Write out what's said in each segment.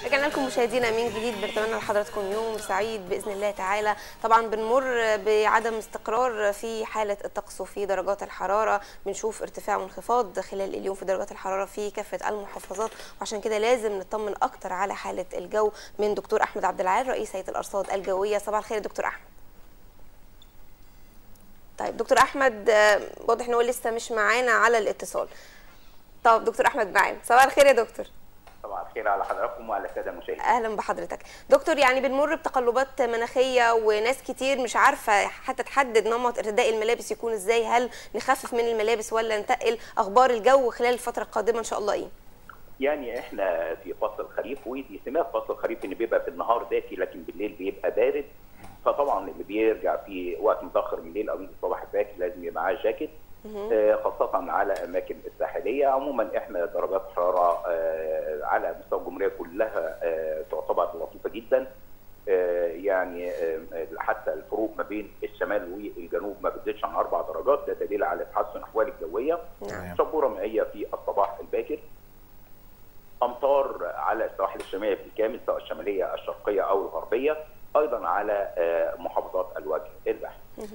رجعنا لكم مشاهدينا من جديد بنتمنى لحضراتكم يوم سعيد باذن الله تعالى طبعا بنمر بعدم استقرار في حاله الطقس وفي درجات الحراره بنشوف ارتفاع وانخفاض خلال اليوم في درجات الحراره في كافه المحافظات وعشان كده لازم نطمن اكتر على حاله الجو من دكتور احمد عبد العال رئيس هيئه الارصاد الجويه صباح الخير يا دكتور احمد طيب دكتور احمد آه، واضح ان هو لسه مش معانا على الاتصال طب دكتور احمد معانا صباح الخير يا دكتور صباح الخير على حضراتكم وعلى الساده المشاهدين اهلا بحضرتك دكتور يعني بنمر بتقلبات مناخيه وناس كتير مش عارفه حتى تحدد نمط ارتداء الملابس يكون ازاي هل نخفف من الملابس ولا نتقل اخبار الجو خلال الفتره القادمه ان شاء الله ايه يعني احنا في فصل الخريف ودي سمات فصل الخريف ان بيبقى في النهار دافي لكن بالليل بيبقى بارد فطبعا اللي بيرجع في وقت متاخر من الليل او يجي الصباح الباكر لازم يبقى معاه جاكيت آه، خاصة على الأماكن الساحلية عموما إحنا درجات حرارة آه، على مستوى الجمهورية كلها آه، تعتبر لطيفة جدا آه، يعني آه، حتى الفروق ما بين الشمال والجنوب ما بتزيدش عن أربع درجات ده دليل على تحسن الأحوال الجوية نعم شبورة مائية في الصباح الباكر أمطار على السواحل الشمالية بالكامل سواء الشمالية الشرقية أو الغربية أيضا على آه، محافظات الوجه البحري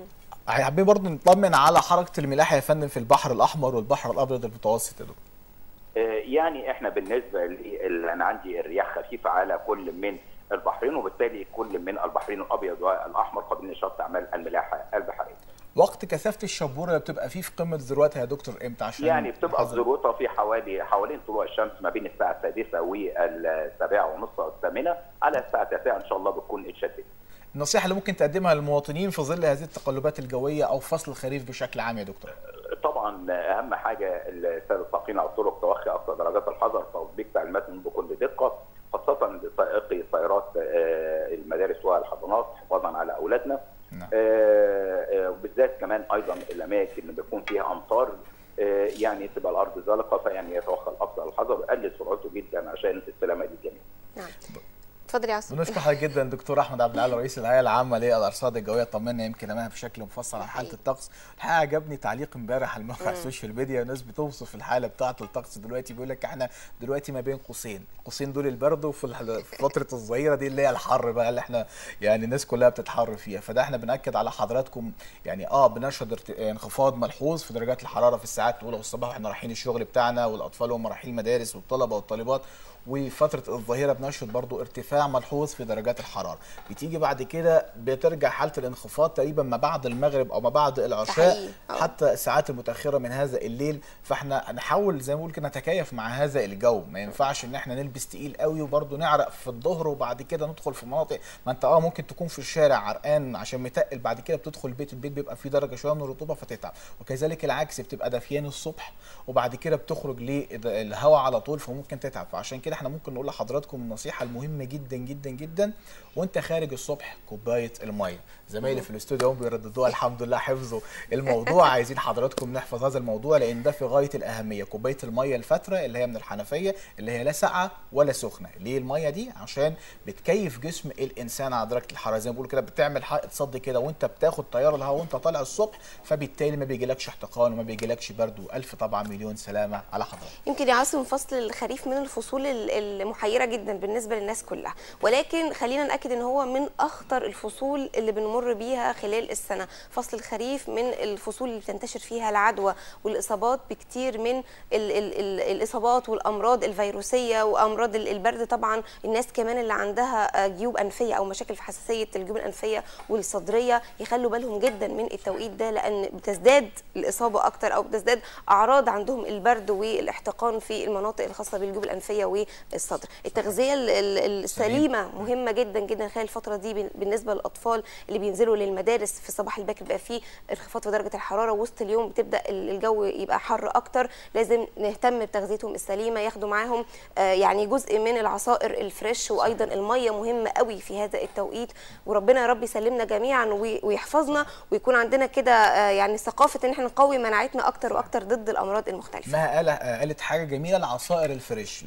حابين برضه نطمن على حركه الملاحه يا فندم في البحر الاحمر والبحر الابيض المتوسط يا دكتور آه، يعني احنا بالنسبه لي انا عندي الرياح خفيفه على كل من البحرين وبالتالي كل من البحرين الابيض والاحمر قابلين لشط اعمال الملاحه البحريه. وقت كثافه الشبوره اللي بتبقى فيه في قمه ذروتها يا دكتور امتى عشان يعني بتبقى نحذر؟ ذروتها في حوالي حوالين طلوع الشمس ما بين الساعه السادسه والسابعه ونص والثامنه على الساعه التاسعه ان شاء الله بتكون اتشددت. النصيحه اللي ممكن تقدمها للمواطنين في ظل هذه التقلبات الجويه او فصل الخريف بشكل عام يا دكتور طبعا اهم حاجه الساده السائقين على الطرق توخي اقصى درجات الحذر تطبيق تعليماتهم بكل دقه خاصه لسائقي سيارات آه، المدارس والحضانات حفاظا على اولادنا نعم. آه، آه، وبالذات كمان ايضا الاماكن اللي بيكون فيها امطار آه، يعني تبقى الارض زلقه فيعني يتوخى الاقصى الحذر ويقلل سرعته جدا عشان السلامه للجميع. نعم اتفضل يا عاصم بنشكر حضرتك جدا دكتور احمد عبد العال رئيس الهيئه العامه للارصاد الجويه طمنا يمكن امامها بشكل مفصل عن حاله الطقس الحقيقه عجبني تعليق امبارح على الموقع السوشيال ميديا ناس بتوصف الحاله بتاعه الطقس دلوقتي بيقول لك احنا دلوقتي ما بين قوسين القوسين دول البرد وفي الح- في فتره الظهيره دي اللي هي الحر بقى اللي احنا يعني الناس كلها بتتحر فيها فده احنا بناكد على حضراتكم يعني اه بنشهد ارت- انخفاض ملحوظ في درجات الحراره في الساعات الاولى والصباح واحنا رايحين الشغل بتاعنا والاطفال وهم رايحين المدارس والطلبه والطالبات وفتره الظهيره بنشهد برضو ارتفاع ملحوظ في درجات الحراره بتيجي بعد كده بترجع حاله الانخفاض تقريبا ما بعد المغرب او ما بعد العشاء حقيقي. آه. حتى الساعات المتاخره من هذا الليل فاحنا نحاول زي ما بقول كده نتكيف مع هذا الجو ما ينفعش ان احنا نلبس تقيل قوي وبرضه نعرق في الظهر وبعد كده ندخل في مناطق ما انت اه ممكن تكون في الشارع عرقان عشان متقل بعد كده بتدخل البيت البيت بيبقى فيه درجه شويه من الرطوبه فتتعب وكذلك العكس بتبقى دافيان الصبح وبعد كده بتخرج للهواء على طول فممكن تتعب فعشان كده احنا ممكن نقول لحضراتكم النصيحه المهمه جدا جدا جدا وانت خارج الصبح كوبايه الميه زمايلي في الاستوديو هم بيرددوها الحمد لله حفظوا الموضوع عايزين حضراتكم نحفظ هذا الموضوع لان ده في غايه الاهميه كوبايه الميه الفتره اللي هي من الحنفيه اللي هي لا ساقعه ولا سخنه ليه الميه دي عشان بتكيف جسم الانسان على درجه الحراره زي ما بيقولوا كده بتعمل حائط صد كده وانت بتاخد تيار الهواء وانت طالع الصبح فبالتالي ما بيجيلكش احتقان وما بيجيلكش برد والف طبعا مليون سلامه على حضرتك يمكن يا عاصم فصل الخريف من الفصول ال- المحيره جدا بالنسبه للناس كلها ولكن خلينا ناكد ان هو من اخطر الفصول اللي بنمر بيها خلال السنه فصل الخريف من الفصول اللي بتنتشر فيها العدوى والاصابات بكتير من ال ال ال الاصابات والامراض الفيروسيه وامراض ال- البرد طبعا الناس كمان اللي عندها آه، جيوب انفيه او مشاكل في حساسيه الجيوب الانفيه والصدريه يخلوا بالهم جدا من التوقيت ده لان بتزداد الاصابه اكتر او بتزداد اعراض عندهم البرد والاحتقان في المناطق الخاصه بالجيوب الانفيه والصدر التغذيه ال- ال- السليمه مهمه جدا جدا خلال الفتره دي بال- بالنسبه للاطفال اللي بينزلوا للمدارس في الصباح الباكر بيبقى فيه انخفاض في درجه الحراره وسط اليوم بتبدا ال- الجو يبقى حر اكتر لازم نهتم بتغذيتهم السليمه ياخدوا معاهم آه، يعني جزء من العصائر الفريش وايضا الميه مهمه قوي في هذا التوقيت وربنا يا رب يسلمنا جميعا وي- ويحفظنا ويكون عندنا كده آه، يعني ثقافه ان احنا نقوي مناعتنا اكتر واكتر ضد الامراض المختلفه ما قال قالت حاجه جميله العصائر الفريش لان في ناس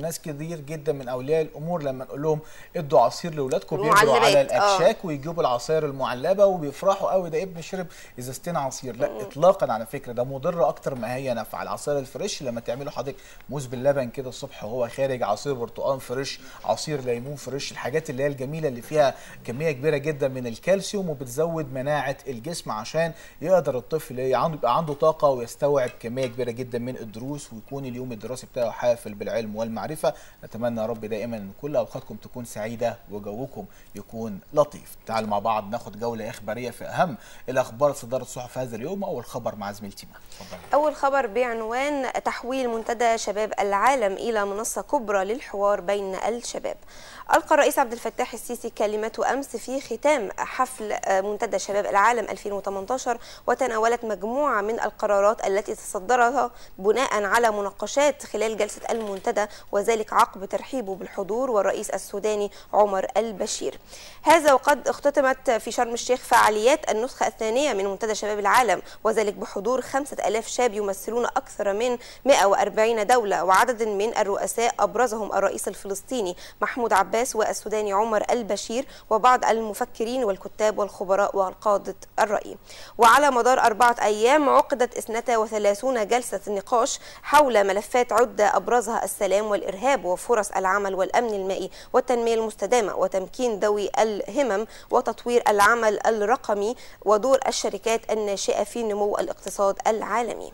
ناس كتير جدا من اولياء الامور لما نقول لهم ادوا عصير لاولادكم بيجروا المعلبات، على آه. الاكشاك ويجيبوا العصاير المعلبه وبيفرحوا قوي ده ابني شرب ازازتين عصير لا اطلاقا على فكره ده مضر اكتر ما هي نافعه العصير الفريش لما تعملوا حضرتك موز باللبن كده الصبح وهو خارج عصير برتقال فريش عصير ليمون فريش الحاجات اللي هي الجميله اللي فيها كميه كبيره جدا من الكالسيوم وبتزود مناعه الجسم عشان يقدر الطفل عنده يبقى عنده طاقه ويستوعب كميه كبيره جدا من الدروس ويكون اليوم الدراسي بتاعه حافل بالعلم والمعرفه نتمنى يا رب دائما ان كل اوقاتكم تكون سعيده وجوكم يكون لطيف تعالوا مع بعض ناخد جوله اخباريه في اهم الاخبار صدرت صحف هذا اليوم اول خبر مع زميلتي ما اتفضلي أول خبر بعنوان تحويل منتدى شباب العالم إلى منصة كبرى للحوار بين الشباب. ألقى الرئيس عبد الفتاح السيسي كلمته أمس في ختام حفل منتدى شباب العالم 2018 وتناولت مجموعة من القرارات التي تصدرها بناء على مناقشات خلال جلسة المنتدى وذلك عقب ترحيبه بالحضور والرئيس السوداني عمر البشير. هذا وقد اختتمت في شرم الشيخ فعاليات النسخة الثانية من منتدى شباب العالم وذلك بحضور 5000 شاب يمثلون أكثر من 140 دولة وعدد من الرؤساء أبرزهم الرئيس الفلسطيني محمود عباس والسوداني عمر البشير وبعض المفكرين والكتاب والخبراء والقادة الرأي وعلى مدار أربعة أيام عقدت 32 جلسة نقاش حول ملفات عدة أبرزها السلام والإرهاب وفرص العمل والأمن المائي والتنمية المستدامة وتمكين ذوي الهمم وتطوير العمل الرقمي ودور الشركات الناشئة في نمو الاقتصاد العالمي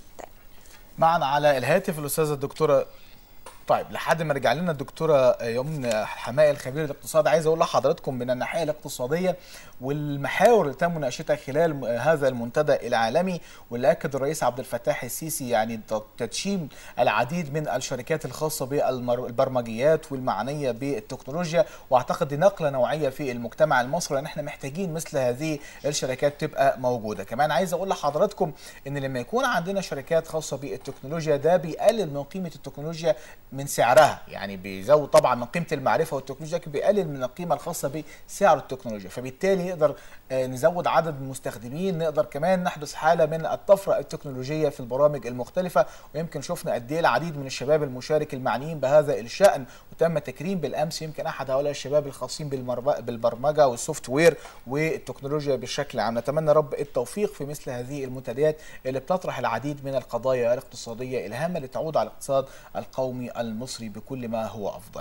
معنا على الهاتف الاستاذه الدكتوره طيب لحد ما رجع لنا الدكتوره يمن حمائي الخبير الاقتصاد عايز اقول لحضراتكم من الناحيه الاقتصاديه والمحاور اللي تم مناقشتها خلال هذا المنتدى العالمي واللي اكد الرئيس عبد الفتاح السيسي يعني تدشين العديد من الشركات الخاصه بالبرمجيات والمعنيه بالتكنولوجيا واعتقد دي نقله نوعيه في المجتمع المصري لان احنا محتاجين مثل هذه الشركات تبقى موجوده كمان عايز اقول لحضراتكم ان لما يكون عندنا شركات خاصه بالتكنولوجيا ده بيقلل من قيمه التكنولوجيا من سعرها يعني بيزود طبعا من قيمه المعرفه والتكنولوجيا لكن بيقلل من القيمه الخاصه بسعر التكنولوجيا فبالتالي نقدر نزود عدد المستخدمين نقدر كمان نحدث حاله من الطفره التكنولوجيه في البرامج المختلفه ويمكن شفنا قد ايه العديد من الشباب المشارك المعنيين بهذا الشان وتم تكريم بالامس يمكن احد هؤلاء الشباب الخاصين بالبرمجه والسوفت وير والتكنولوجيا بشكل عام نتمنى رب التوفيق في مثل هذه المنتديات اللي بتطرح العديد من القضايا الاقتصاديه الهامه اللي تعود على الاقتصاد القومي المصري بكل ما هو افضل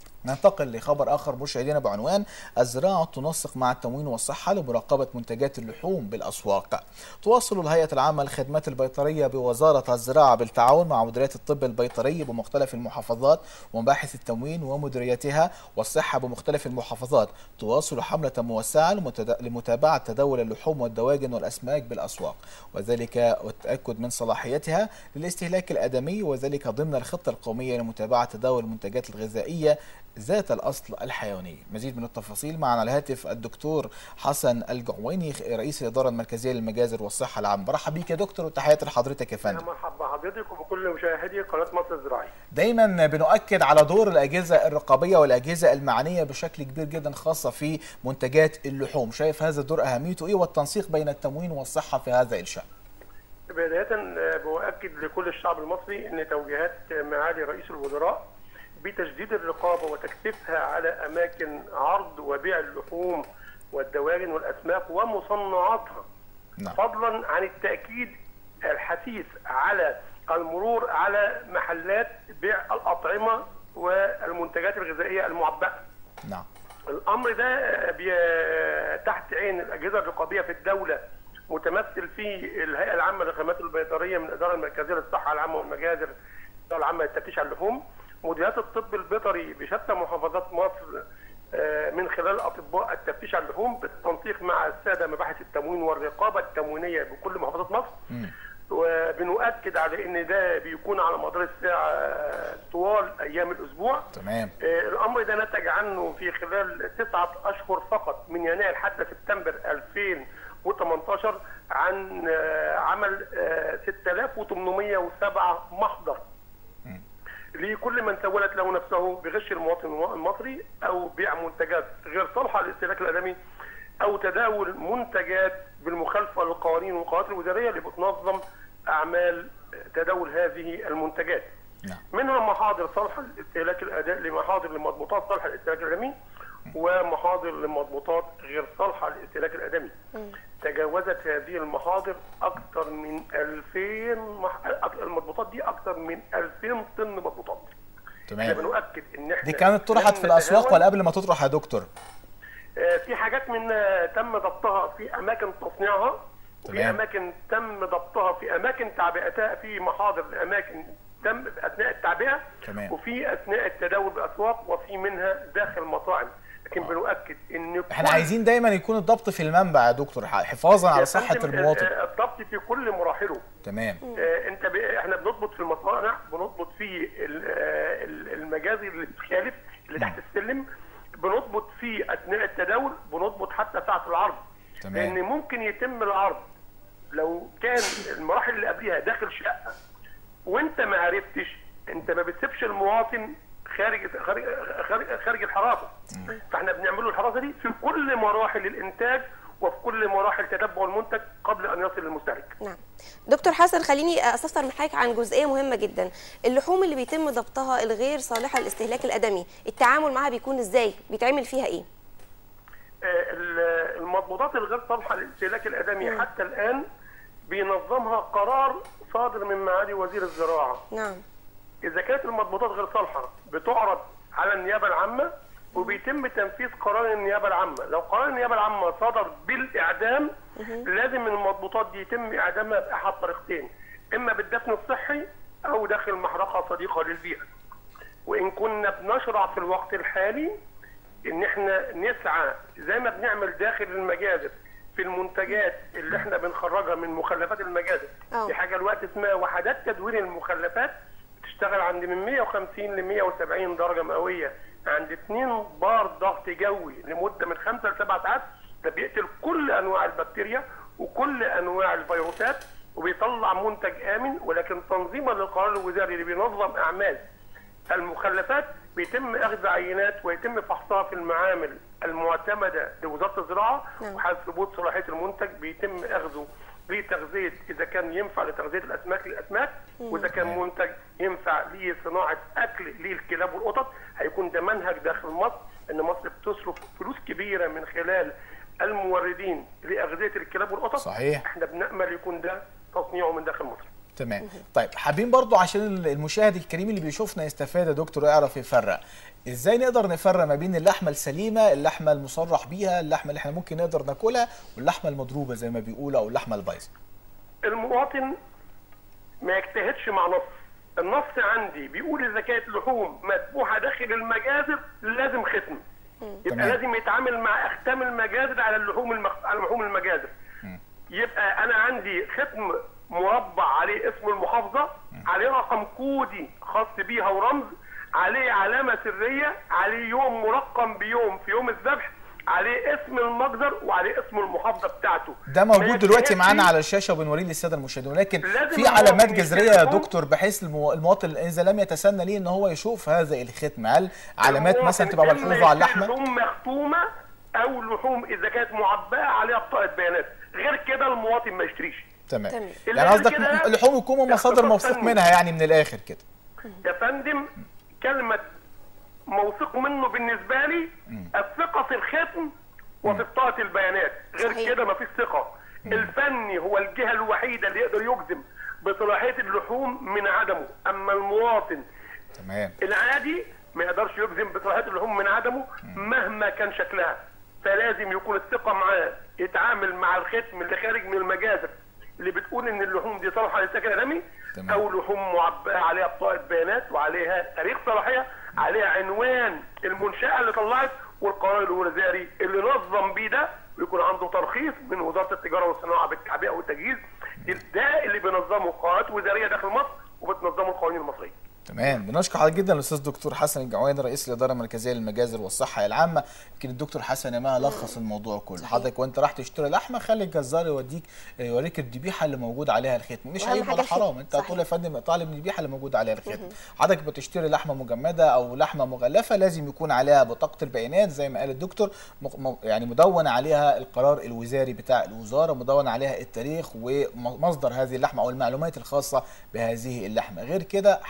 ننتقل لخبر اخر مشاهدينا بعنوان الزراعه تنسق مع التموين والصحه لمراقبه منتجات اللحوم بالاسواق. تواصل الهيئه العامه للخدمات البيطريه بوزاره الزراعه بالتعاون مع مديريات الطب البيطري بمختلف المحافظات ومباحث التموين ومديريتها والصحه بمختلف المحافظات تواصل حمله موسعه لمتابعه تداول اللحوم والدواجن والاسماك بالاسواق وذلك والتاكد من صلاحيتها للاستهلاك الادمي وذلك ضمن الخطه القوميه لمتابعه تداول المنتجات الغذائيه ذات الاصل الحيواني مزيد من التفاصيل معنا على الهاتف الدكتور حسن الجعويني رئيس الاداره المركزيه للمجازر والصحه العامه برحب بيك يا دكتور وتحياتي لحضرتك يا فندم مرحبا بحضرتك وبكل مشاهدي قناه مصر الزراعيه دايما بنؤكد على دور الاجهزه الرقابيه والاجهزه المعنيه بشكل كبير جدا خاصه في منتجات اللحوم شايف هذا الدور اهميته ايه والتنسيق بين التموين والصحه في هذا الشان بدايه بؤكد لكل الشعب المصري ان توجيهات معالي رئيس الوزراء بتشديد الرقابة وتكثيفها على أماكن عرض وبيع اللحوم والدواجن والأسماك ومصنعاتها نعم. فضلا عن التأكيد الحثيث على المرور على محلات بيع الأطعمة والمنتجات الغذائية المعبأة نعم الأمر ده تحت عين الأجهزة الرقابية في الدولة متمثل في الهيئة العامة للخدمات البيطرية من الإدارة المركزية للصحة العامة والمجازر الإدارة العامة للتفتيش على اللحوم مديريات الطب البيطري بشتى محافظات مصر من خلال اطباء التفتيش على اللحوم بالتنسيق مع الساده مباحث التموين والرقابه التموينيه بكل محافظات مصر م. وبنؤكد على ان ده بيكون على مدار الساعه طوال ايام الاسبوع تمام الامر ده نتج عنه في خلال تسعه اشهر فقط من يناير حتى سبتمبر 2018 عن عمل 6807 محضر لكل من سولت له نفسه بغش المواطن المصري او بيع منتجات غير صالحه للاستهلاك الادمي او تداول منتجات بالمخالفه للقوانين والقوانين الوزاريه اللي بتنظم اعمال تداول هذه المنتجات. نعم. منها محاضر صالحه لاستهلاك الاداء لمحاضر لمضبوطات صالحه للاستهلاك الادمي ومحاضر لمضبوطات غير صالحه للاستهلاك الادمي تجاوزت هذه المحاضر اكثر من 2000 مح... أك- المضبوطات دي اكثر من 2000 طن مضبوطات احنا تمام بنؤكد ان احنا دي كانت طرحت لن في الاسواق نتهاون. ولا قبل ما تطرح يا دكتور آه، في حاجات منها تم ضبطها في اماكن تصنيعها وفي تمام. اماكن تم ضبطها في اماكن تعبئتها في محاضر لاماكن تم اثناء التعبئه تمام. وفي اثناء التداول بالاسواق وفي منها داخل المطاعم لكن بنؤكد ان احنا كل- عايزين دايما يكون الضبط في المنبع يا دكتور حفاظا يا على صحه فندم، المواطن آه، الضبط في كل مراحله تمام آه، انت ب... احنا بنضبط في المصانع بنضبط في ال- آه، ال- المجازي اللي بتخالف اللي تحت السلم بنضبط في اثناء التداول بنضبط حتى ساعه العرض تمام. لان ممكن يتم العرض لو كان المراحل اللي قبلها داخل شقه وانت ما عرفتش انت ما بتسيبش المواطن خارج خارج خارج, خارج الحراسه فاحنا بنعمل له الحراسه دي في كل مراحل الانتاج وفي كل مراحل تتبع المنتج قبل ان يصل للمستهلك نعم دكتور حسن خليني استفسر من حضرتك عن جزئيه مهمه جدا اللحوم اللي بيتم ضبطها الغير صالحه للاستهلاك الادمي التعامل معها بيكون ازاي بيتعمل فيها ايه آه، ال- المضبوطات الغير صالحه للاستهلاك الادمي حتى الان بينظمها قرار صادر من معالي وزير الزراعه نعم اذا كانت المضبوطات غير صالحه بتعرض على النيابه العامه وبيتم تنفيذ قرار النيابه العامه لو قرار النيابه العامه صدر بالاعدام لازم المضبوطات دي يتم اعدامها باحد طريقتين اما بالدفن الصحي او داخل محرقه صديقه للبيئه وان كنا بنشرع في الوقت الحالي ان احنا نسعى زي ما بنعمل داخل المجازر في المنتجات اللي احنا بنخرجها من مخلفات المجازر أه. في حاجه الوقت اسمها وحدات تدوير المخلفات بتشتغل عند من 150 ل 170 درجه مئويه عند 2 بار ضغط جوي لمده من 5 ل 7 ساعات ده بيقتل كل انواع البكتيريا وكل انواع الفيروسات وبيطلع منتج امن ولكن تنظيما للقرار الوزاري اللي بينظم اعمال المخلفات بيتم اخذ عينات ويتم فحصها في المعامل المعتمده لوزاره الزراعه نعم. وحال ثبوت صلاحيه المنتج بيتم اخذه لتغذيه اذا كان ينفع لتغذيه الاسماك للاسماك واذا كان منتج ينفع لصناعه اكل للكلاب والقطط هيكون ده منهج داخل مصر ان مصر بتصرف فلوس كبيره من خلال الموردين لاغذيه الكلاب والقطط صحيح. احنا بنامل يكون ده تصنيعه من داخل مصر تمام طيب حابين برضو عشان المشاهد الكريم اللي بيشوفنا يستفاد يا دكتور يعرف يفرق ازاي نقدر نفرق ما بين اللحمه السليمه اللحمه المصرح بيها اللحمه اللي احنا ممكن نقدر ناكلها واللحمه المضروبه زي ما بيقولوا او اللحمه البايظه المواطن ما يجتهدش مع نص النص عندي بيقول اذا كانت لحوم مذبوحه داخل المجازر لازم ختم يبقى تمام. لازم يتعامل مع اختام المجازر على اللحوم المخ... على لحوم المجازر يبقى انا عندي ختم مربع عليه اسم المحافظه عليه رقم كودي خاص بيها ورمز عليه علامه سريه عليه يوم مرقم بيوم في يوم الذبح عليه اسم المجزر وعليه اسم المحافظه بتاعته ده ما موجود دلوقتي يجتهدش معانا على الشاشه وبنوريه للساده المشاهدين ولكن لازم في المواطن علامات جذريه يا يكون- دكتور بحيث المو- المواطن اذا لم يتسنى ليه ان هو يشوف هذا الختم هل علامات المواطن مثلا تبقى إما ملحوظه على يشتري اللحمه لحوم مختومه او لحوم اذا كانت معبأه عليها بطاقه بيانات غير كده المواطن ما يشتريش تمام تمام. اللي يعني غير قصدك كده اللحوم يكونوا مصادر اختصاص موثوق فني. منها يعني من الاخر كده يا فندم كلمة موثوق منه بالنسبة لي الثقة في الختم وفي بطاقة البيانات غير صحيح. كده مفيش ثقة الفني هو الجهة الوحيدة اللي يقدر يجزم بصلاحية اللحوم من عدمه أما المواطن تمام العادي ما يقدرش يجزم بصلاحية اللحوم من عدمه مهما كان شكلها فلازم يكون الثقة معاه يتعامل مع الختم اللي خارج من المجازر اللي بتقول ان اللحوم دي صالحه للسكن الادمي تمام. او لحوم معبأه عليها بطاقه بيانات وعليها تاريخ صلاحيه عليها عنوان المنشاه اللي طلعت والقرار الوزاري اللي نظم بيه ده ويكون عنده ترخيص من وزاره التجاره والصناعه بالتعبئه والتجهيز ده اللي بينظمه قرارات وزاريه داخل مصر وبتنظمه القوانين المصريه تمام بنشكر حضرتك جدا الاستاذ دكتور حسن الجواني رئيس الاداره المركزيه للمجازر والصحه العامه يمكن الدكتور حسن يا ما لخص الموضوع كله حضرتك وانت راح تشتري لحمه خلي الجزار يوديك يوريك الذبيحه اللي موجود عليها الختم مش وأهم عيب حاجة ولا الختم. حرام انت صحيح. هتقول يا فندم طالب من الذبيحه اللي موجود عليها الختم حضرتك بتشتري لحمه مجمده او لحمه مغلفه لازم يكون عليها بطاقه البيانات زي ما قال الدكتور مق- م- يعني مدون عليها القرار الوزاري بتاع الوزاره مدون عليها التاريخ ومصدر هذه اللحمه او المعلومات الخاصه بهذه اللحمه غير كده حاولوا تتجنبوا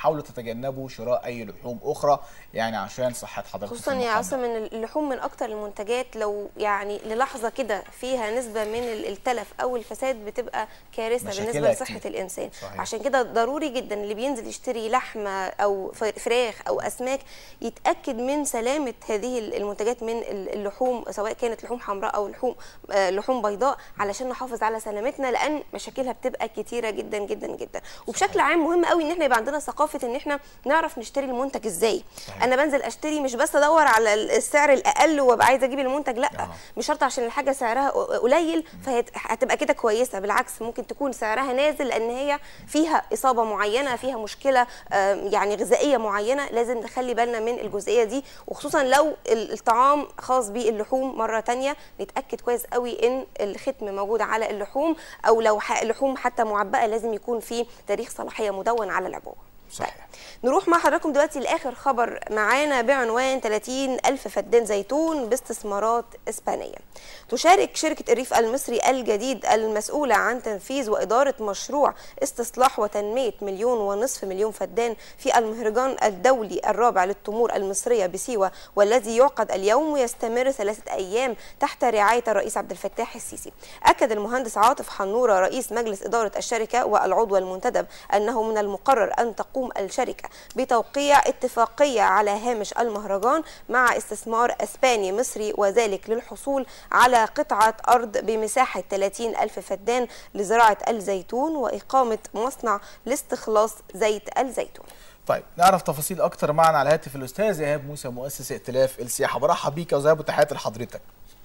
يتجنبوا شراء اي لحوم اخرى يعني عشان صحه حضرتك خصوصا يا المحمد. عاصم ان اللحوم من اكتر المنتجات لو يعني للحظه كده فيها نسبه من ال- التلف او الفساد بتبقى كارثه مشاكلها بالنسبه لصحه كتير. الانسان صحيح. عشان كده ضروري جدا اللي بينزل يشتري لحمه او ف- فراخ او اسماك يتاكد من سلامه هذه ال- المنتجات من ال- اللحوم سواء كانت لحوم حمراء او لحوم آه، لحوم بيضاء علشان نحافظ على سلامتنا لان مشاكلها بتبقى كتيره جدا جدا جدا وبشكل عام مهم قوي ان احنا يبقى عندنا ثقافه ان احنا نعرف نشتري المنتج ازاي صحيح. انا بنزل اشتري مش بس ادور على السعر الاقل وابقى عايزه اجيب المنتج لا آه. مش شرط عشان الحاجه سعرها قليل فهتبقى كده كويسه بالعكس ممكن تكون سعرها نازل لان هي فيها اصابه معينه فيها مشكله آه، يعني غذائيه معينه لازم نخلي بالنا من الجزئيه دي وخصوصا لو ال- الطعام خاص باللحوم مره تانية نتاكد كويس قوي ان الختم موجود على اللحوم او لو ح- لحوم حتى معبأه لازم يكون في تاريخ صلاحيه مدون على العبوه صحيح. نروح مع حضراتكم دلوقتي لاخر خبر معانا بعنوان 30 الف فدان زيتون باستثمارات اسبانيه تشارك شركه الريف المصري الجديد المسؤوله عن تنفيذ واداره مشروع استصلاح وتنميه مليون ونصف مليون فدان في المهرجان الدولي الرابع للتمور المصريه بسيوه والذي يعقد اليوم ويستمر ثلاثه ايام تحت رعايه الرئيس عبد الفتاح السيسي اكد المهندس عاطف حنوره رئيس مجلس اداره الشركه والعضو المنتدب انه من المقرر ان تقوم الشركه بتوقيع اتفاقيه على هامش المهرجان مع استثمار اسباني مصري وذلك للحصول على قطعه ارض بمساحه 30 الف فدان لزراعه الزيتون واقامه مصنع لاستخلاص زيت الزيتون طيب نعرف تفاصيل اكتر معنا على هاتف الاستاذ ايهاب موسى مؤسس ائتلاف السياحه برحب بيك يا وزياب وتحياتي لحضرتك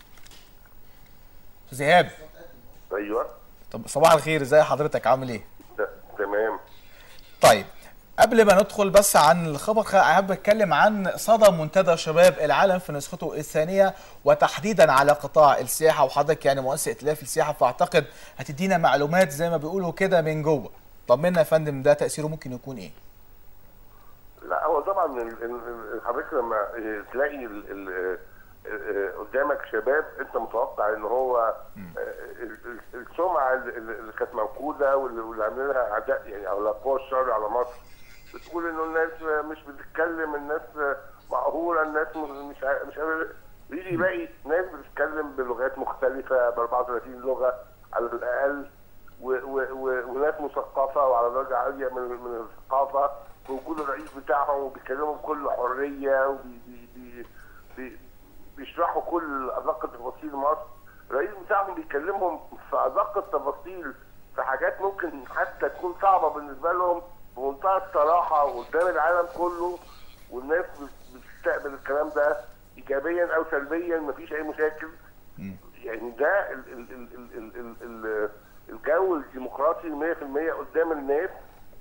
استاذ ايهاب ايوه طب صباح الخير ازي حضرتك عامل ايه ت- تمام طيب قبل ما ندخل بس عن الخبر خ- حابب اتكلم عن صدى منتدى شباب العالم في نسخته الثانيه وتحديدا على قطاع السياحه وحضرتك يعني مؤسس ائتلاف السياحه فاعتقد هتدينا معلومات زي ما بيقولوا كده من جوه طمنا يا فندم ده تاثيره ممكن يكون ايه لا هو طبعا ال- ال- ال- حضرتك لما اه، تلاقي ال- ال- اه، قدامك شباب انت متوقع ان هو اه، ال- ال- السمعه اللي اللي كانت موجوده واللي واللي عاملينها اعداء يعني على قوى الشر على مصر بتقول انه الناس مش بتتكلم الناس مقهوره الناس م- مش ع- مش عارف يجي يلاقي ناس بتتكلم بلغات مختلفه ب 34 لغه على الاقل و و و وناس مثقفه وعلى درجه عاليه من من الثقافه ووجود الرئيس بتاعهم وبيتكلموا بكل حريه وبي بي بي بي بيشرحوا كل ادق تفاصيل مصر الرئيس بتاعهم بيكلمهم في ادق التفاصيل في حاجات ممكن حتى تكون صعبه بالنسبه لهم بمنتهى الصراحه وقدام العالم كله والناس بت- بتستقبل الكلام ده ايجابيا او سلبيا مفيش اي مشاكل يعني ده ال ال ال ال ال ال ال الجو الديمقراطي 100% قدام الناس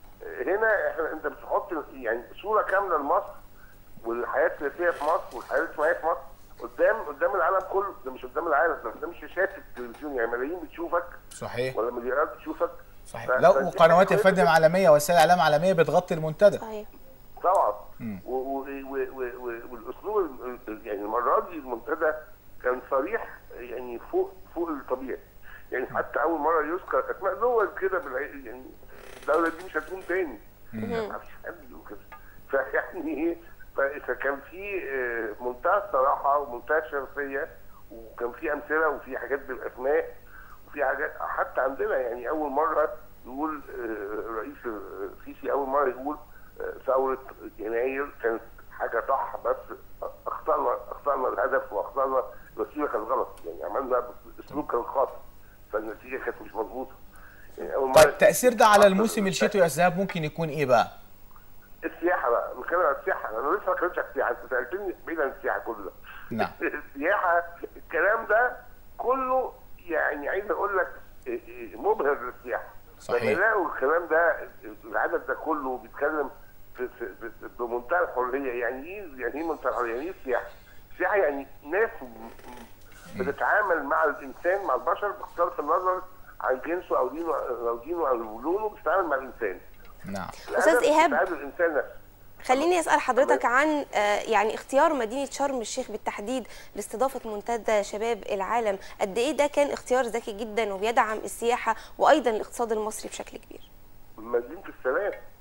هنا احنا انت بتحط يعني صوره كامله لمصر والحياه السياسيه في مصر والحياه الاجتماعيه في مصر قدام قدام العالم كله ده مش قدام العالم ده قدام شاشات التلفزيون يعني ملايين بتشوفك صحيح ولا مليارات بتشوفك صحيح ف- لا فدي وقنوات يا حاجة فندم كويسة عالميه وسائل اعلام عالميه بتغطي المنتدى صحيح طبعا و- و- و- و- و- والاسلوب ال- ال- يعني المره دي المنتدى كان صريح يعني فوق فوق الطبيعي يعني حتى اول مره يذكر اسماء دول كده بالع- يعني الدوله دي مش هتكون تاني ما فيش حد يقول كده فيعني ايه ف- فكان في آه، منتهى الصراحه ومنتهى الشفافيه وكان في امثله وفي حاجات بالاسماء وفي حاجات حتى عندنا يعني اول مره يقول آه، رئيس السيسي اول مره يقول آه، ثوره يناير كانت حاجه صح بس اخطانا اخطانا الهدف واخطانا الوسيله كانت غلط يعني عملنا اسلوب كان خاطئ فالنتيجه كانت مش مظبوطه يعني اول طيب التاثير ده على الموسم الشتوي يا استاذ ممكن يكون ايه بقى السياحه بقى نتكلم عن السياحه انا لسه ما اتكلمتش عن السياحه انت سالتني بعيد عن السياحه كله ده نعم. السياحه الكلام ده كله يعني عايز اقول لك إيه إيه مبهر للسياحه صحيح. لما يلاقوا الكلام ده العدد ده كله بيتكلم في في في بمنتهى الحريه يعني ايه يعني ايه منتهى الحريه يعني ايه السياحه؟ السياحه يعني ناس م- م- بتتعامل مع الانسان مع البشر بصرف النظر عن جنسه او دينه او دينه او لونه بتتعامل مع الانسان نعم أستاذ الهدف إيهاب. إسعاد الانسان نفسه خليني اسال حضرتك عن آه، يعني اختيار مدينه شرم الشيخ بالتحديد لاستضافه منتدى شباب العالم قد ايه ده كان اختيار ذكي جدا وبيدعم السياحه وايضا الاقتصاد المصري بشكل كبير مدينه السلام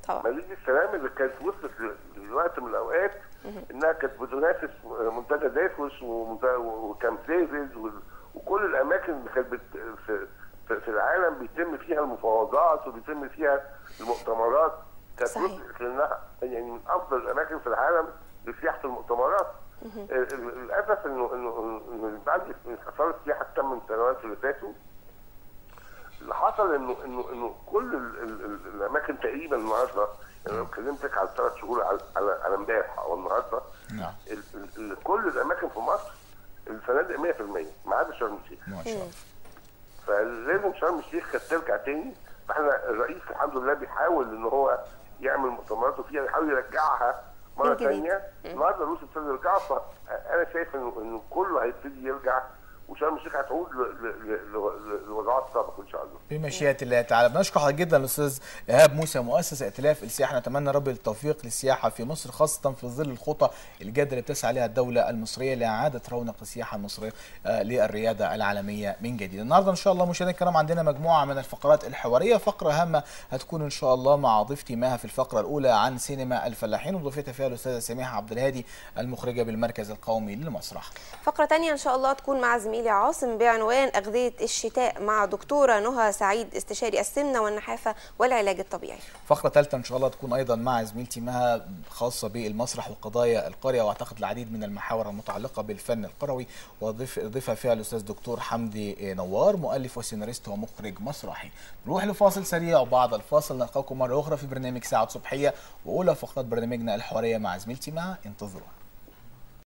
طبعا. مدينه السلام اللي كانت وصلت ل- لوقت من الاوقات انها كانت بتنافس منتجع دافوس ومنتجع- وكامب ديفيد وال- وكل الاماكن اللي كانت بت- في في في العالم بيتم فيها المفاوضات وبيتم فيها المؤتمرات كانت صحيح. وصلت لانها يعني من افضل الاماكن في العالم لسياحه المؤتمرات ال- ال- للاسف انه انه انه بعد انحصار السياحه التام من السنوات اللي فاتوا اللي حصل انه انه انه كل ال ال ال الاماكن تقريبا النهارده يعني لو كلمتك على ثلاث شهور على على على امبارح او النهارده نعم ال ال ال كل الاماكن في مصر الفنادق 100% ما عدا شرم الشيخ ما شاء الله فلازم شرم الشيخ كانت ترجع تاني فاحنا الرئيس الحمد لله بيحاول ان هو يعمل مؤتمراته فيها يحاول يرجعها مره من جديد. ثانيه النهارده الروس ابتدوا يرجعوا فانا شايف انه انه كله هيبتدي يرجع وشرم الشيخ هتعود ل- ل- ل- ل- لوضعها السابق ان شاء الله بمشيئة الله تعالى بنشكر حضرتك جدا الاستاذ ايهاب موسى مؤسس ائتلاف السياحه نتمنى رب التوفيق للسياحه في مصر خاصه في ظل الخطى الجاده اللي بتسعى عليها الدوله المصريه لاعاده رونق السياحه المصريه آه، للرياده العالميه من جديد. النهارده ان شاء الله مشاهدينا الكرام عندنا مجموعه من الفقرات الحواريه فقره هامه هتكون ان شاء الله مع ضيفتي مها في الفقره الاولى عن سينما الفلاحين وضيفتها فيها الاستاذه سميحه عبد الهادي المخرجه بالمركز القومي للمسرح. فقرة تانية إن شاء الله تكون مع زميلي عاصم بعنوان أغذية الشتاء مع دكتورة نهى سعيد استشاري السمنة والنحافة والعلاج الطبيعي فقرة ثالثة إن شاء الله تكون أيضا مع زميلتي مها خاصة بالمسرح وقضايا القرية وأعتقد العديد من المحاور المتعلقة بالفن القروي وضيف ضيفها فيها الأستاذ دكتور حمدي نوار مؤلف وسيناريست ومخرج مسرحي. نروح لفاصل سريع وبعد الفاصل نلقاكم مرة أخرى في برنامج ساعة صبحية وأولى فقرات برنامجنا الحوارية مع زميلتي مها انتظرونا.